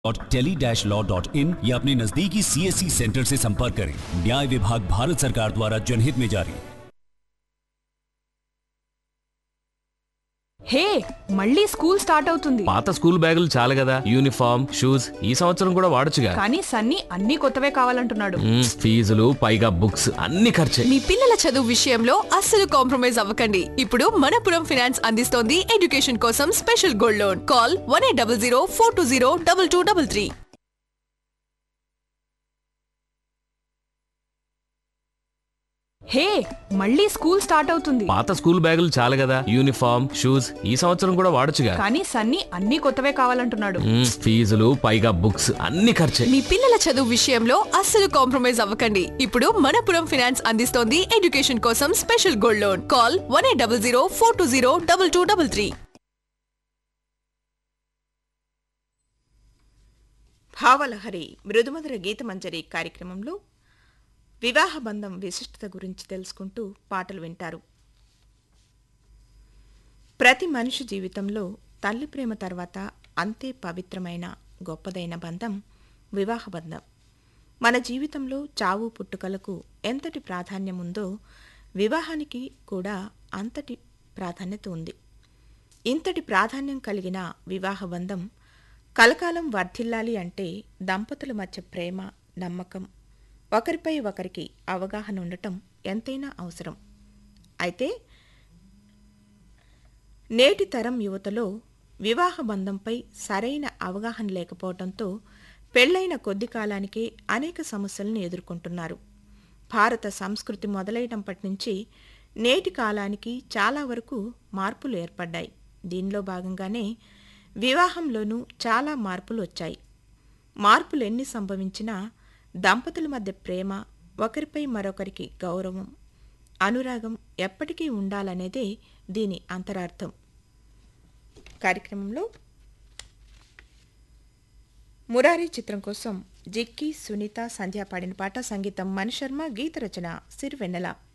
टेली-लॉ.इन या अपने नजदीकी सीएससी सेंटर से संपर्क करें न्याय विभाग भारत सरकार द्वारा जनहित में जारी హే మళ్ళీ స్కూల్ స్టార్ట్ అవుతుంది పాత స్కూల్ బ్యాగులు చాలు కదా యూనిఫామ్ షూస్ ఈ సంవత్సరం కూడా వాడొచ్చుగా కానీ సన్నీ అన్ని కొత్తవే కావాలంటున్నాడు మ్మ్, ఫీజులు పైగా బుక్స్ అన్ని ఖర్చే మీ పిల్లల చదువు విషయంలో అస్సలు కాంప్రమైజ్ అవ్వకండి ఇప్పుడు మనపురం ఫైనాన్స్ అందిస్తోంది ఎడ్యుకేషన్ కోసం special gold loan call one eight double zero four two zero double two double three hey మళ్ళీ స్కూల్ స్టార్ట్ అవుతుంది పాత స్కూల్ బ్యాగులు చాలు కదా యూనిఫామ్ షూస్ ఈ సంవత్సరం కూడా వాడొచ్చుగా కానీ సన్నీ అన్ని కొత్తవే కావాలంటున్నాడు మ్మ్, ఫీజులు పైగా బుక్స్ అన్ని ఖర్చే మీ పిల్లల చదువు విషయంలో అస్సలు కాంప్రమైజ్ అవ్వకండి ఇప్పుడు మనపురం ఫైనాన్స్ అందిస్తోంది ఎడ్యుకేషన్ కోసం special gold loan call one eight double zero four two zero double two double three భావలహరి మృదుమధుర గీతమంజరి కార్యక్రమంలో వివాహ బంధం విశిష్టత గురించి తెలుసుకుంటూ పాటలు వింటారు ప్రతి మనిషి జీవితంలో తల్లి ప్రేమ తర్వాత అంతే పవిత్రమైన గొప్పదైన బంధం వివాహ బంధం మన జీవితంలో చావు పుట్టుకలకు ఎంతటి ప్రాధాన్యం ఉందో వివాహానికి కూడా అంతటి ప్రాధాన్యత ఉంది ఇంతటి ప్రాధాన్యం కలిగిన వివాహ బంధం కలకాలం వర్ధిల్లాలి అంటే దంపతుల మధ్య ప్రేమ నమ్మకం ఒకరిపై ఒకరికి అవగాహన ఉండటం ఎంతైనా అవసరం అయితే నేటి తరం యువతలో వివాహ బంధంపై సరైన అవగాహన లేకపోవడంతో పెళ్లైన కొద్ది కాలానికే అనేక సమస్యలను ఎదుర్కొంటున్నారు భారత సంస్కృతి మొదలైనప్పటి నుంచి నేటి కాలానికి చాలా వరకు మార్పులు ఏర్పడ్డాయి దీనిలో భాగంగానే వివాహంలోనూ చాలా మార్పులు వచ్చాయి మార్పులు ఎన్ని సంభవించినా దంపతుల మధ్య ప్రేమ ఒకరిపై మరొకరికి గౌరవం అనురాగం ఎప్పటికీ ఉండాలనేదే దీని అంతరార్థం కార్యక్రమంలో మురారి చిత్రం కోసం జిక్కి సునీత సంధ్య పాడిన పాట సంగీతం మణిశర్మ గీత రచన సిరివెన్నెల